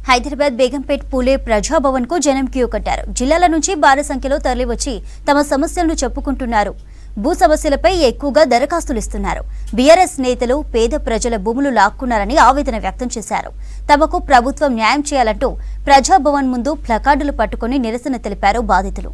హైదరాబాద్ బేగంపేట్ పూలే ప్రజాభవన్ కు జనం క్యూ కట్టారు జిల్లాల నుంచి భారీ సంఖ్యలో తరలివచ్చి తమ సమస్యలను చెప్పుకుంటున్నారు భూ సమస్యలపై ఎక్కువగా దరఖాస్తులు ఇస్తున్నారు బీఆర్ఎస్ నేతలు పేద ప్రజల భూములు లాక్కున్నారని ఆవేదన వ్యక్తం చేశారు తమకు ప్రభుత్వం న్యాయం చేయాలంటూ ప్రజాభవన్ ముందు ప్లకార్డులు పట్టుకుని నిరసన తెలిపారు బాధితులు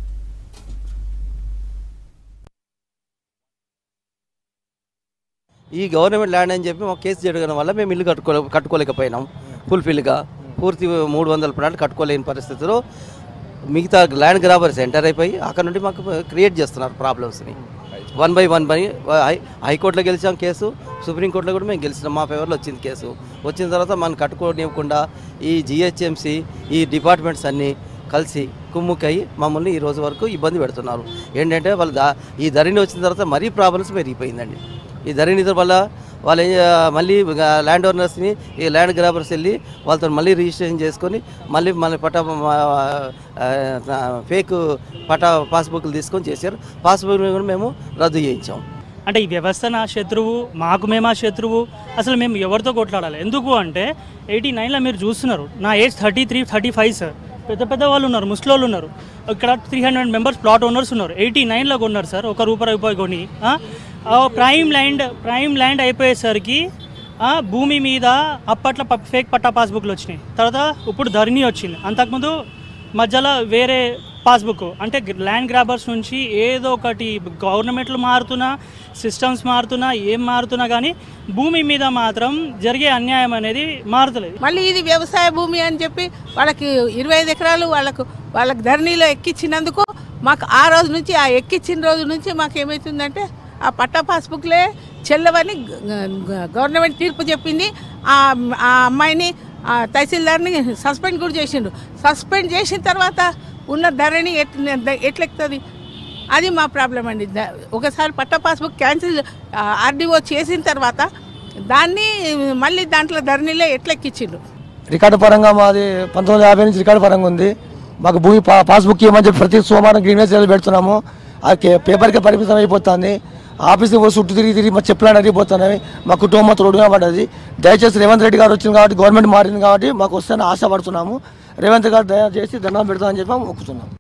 ఈ గవర్నమెంట్ ల్యాండ్ అని చెప్పి మాకు కేసు జరగడం వల్ల మేము ఇల్లు కట్టుకో కట్టుకోలేకపోయినాం ఫుల్ఫిల్గా పూర్తి మూడు వందల ప్లాట్లు కట్టుకోలేని పరిస్థితిలో మిగతా ల్యాండ్ గ్రాబర్స్ ఎంటర్ అయిపోయి అక్కడ నుండి మాకు క్రియేట్ చేస్తున్నారు ప్రాబ్లమ్స్ని one by one by high హైకోర్టులో గెలిచాం కేసు సుప్రీంకోర్టులో కూడా మేము గెలిచినాం మా ఫేవర్లో వచ్చింది కేసు వచ్చిన తర్వాత మనం కట్టుకోనివ్వకుండా ఈ జిహెచ్ఎంసి ఈ డిపార్ట్మెంట్స్ అన్నీ కలిసి కుమ్ముకై మమ్మల్ని ఈ రోజు వరకు ఇబ్బంది పెడుతున్నారు ఏంటంటే వాళ్ళు దా ఈ ధరణి వచ్చిన తర్వాత మరీ ప్రాబ్లమ్స్ పెరిగిపోయిందండి ఈ ధరణి వల్ల వాళ్ళు ఏం చే- మళ్ళీ ల్యాండ్ ఓనర్స్ని ఈ ల్యాండ్ గ్రాబర్స్ వెళ్ళి వాళ్ళతో మళ్ళీ రిజిస్ట్రేషన్ చేసుకొని మళ్ళీ మళ్ళీ పట్టా ఫేక్ పట్టా పాస్బుక్లు తీసుకొని చేశారు పాస్బుక్ కూడా మేము రద్దు చేయించాం అంటే ఈ వ్యవస్థ నా శత్రువు మాకు మేమా శత్రువు అసలు మేము ఎవరితో కొట్లాడాలి ఎందుకు అంటే ఎయిటీ నైన్లో మీరు చూస్తున్నారు నా age thirty three thirty five sir పెద్ద పెద్ద వాళ్ళు ఉన్నారు ముసలోళ్ళు ఉన్నారు ఇక్కడ three hundred members plot owners ఉన్నారు ఎయిటీ నైన్లో కొన్నారు సార్ ఒక రూపాయి రూపాయి కొని ఆ, ఆ ప్రైమ్ ల్యాండ్ ప్రైమ్ ల్యాండ్ అయిపోయేసరికి ఆ, భూమి మీద అప్పట్లో ప- ఫేక్ పట్టా పాస్బుక్లు వచ్చినాయి తర్వాత ఇప్పుడు ధరణి వచ్చింది అంతకుముందు మధ్యలో వేరే పాస్బుక్ అంటే ల్యాండ్ గ్రాబర్స్ నుంచి ఏదో ఒకటి గవర్నమెంట్లు మారుతున్నా సిస్టమ్స్ మారుతున్నా ఏం మారుతున్నా కానీ భూమి మీద మాత్రం జరిగే అన్యాయం అనేది మారుతలేదు మళ్ళీ ఇది వ్యవసాయ భూమి అని చెప్పి వాళ్ళకి ఇరవై ఐదు ఎకరాలు వాళ్ళకు వాళ్ళకి ధరణిలో ఎక్కించినందుకు మాకు ఆ రోజు నుంచి ఆ ఎక్కించిన రోజు నుంచి మాకు ఏమవుతుందంటే ఆ పట్టా పాస్బుక్లే చెల్లవని గ- గ- గవర్నమెంట్ తీర్పు చెప్పింది ఆ ఆ అమ్మాయిని ఆ తహసీల్దార్ని సస్పెండ్ కూడా చేసిండు సస్పెండ్ చేసిన తర్వాత ఉన్న ధరణి ఎట్ ఎట్లెక్కుతుంది అది మా ప్రాబ్లం అండి ద- ఒకసారి పట్టా పాస్బుక్ క్యాన్సిల్ ఆర్డీఓ చేసిన తర్వాత దాన్ని మళ్ళీ దాంట్లో ధరణిలో ఎట్లెక్కించిండు రికార్డు పరంగా మాది పంతొమ్మిది వందల యాభై నుంచి రికార్డు పరంగా ఉంది మాకు భూమి పా పాస్బుక్ ఇవ్వమని చెప్పి ప్రతి సోమవారం గ్రీన్ వేస్ పెడుతున్నాము ఆ కే- పేపర్కే పరిమితం అయిపోతుంది ఆఫీస్కి పోయి చుట్టూ తిరిగి తిరిగి మా చెప్పులు అడిగిపోతున్నాయి మా కుటుంబం మొత్తం రోడ్డుగా పడ్డది దయచేసి రేవంత్ రెడ్డి గారు వచ్చింది కాబట్టి గవర్నమెంట్ మారింది కాబట్టి మాకు వస్తాయని ఆశపడుతున్నాము రేవంత్ గారు దయచేసి దండం పెడతామని చెప్పి మొక్కుతున్నాం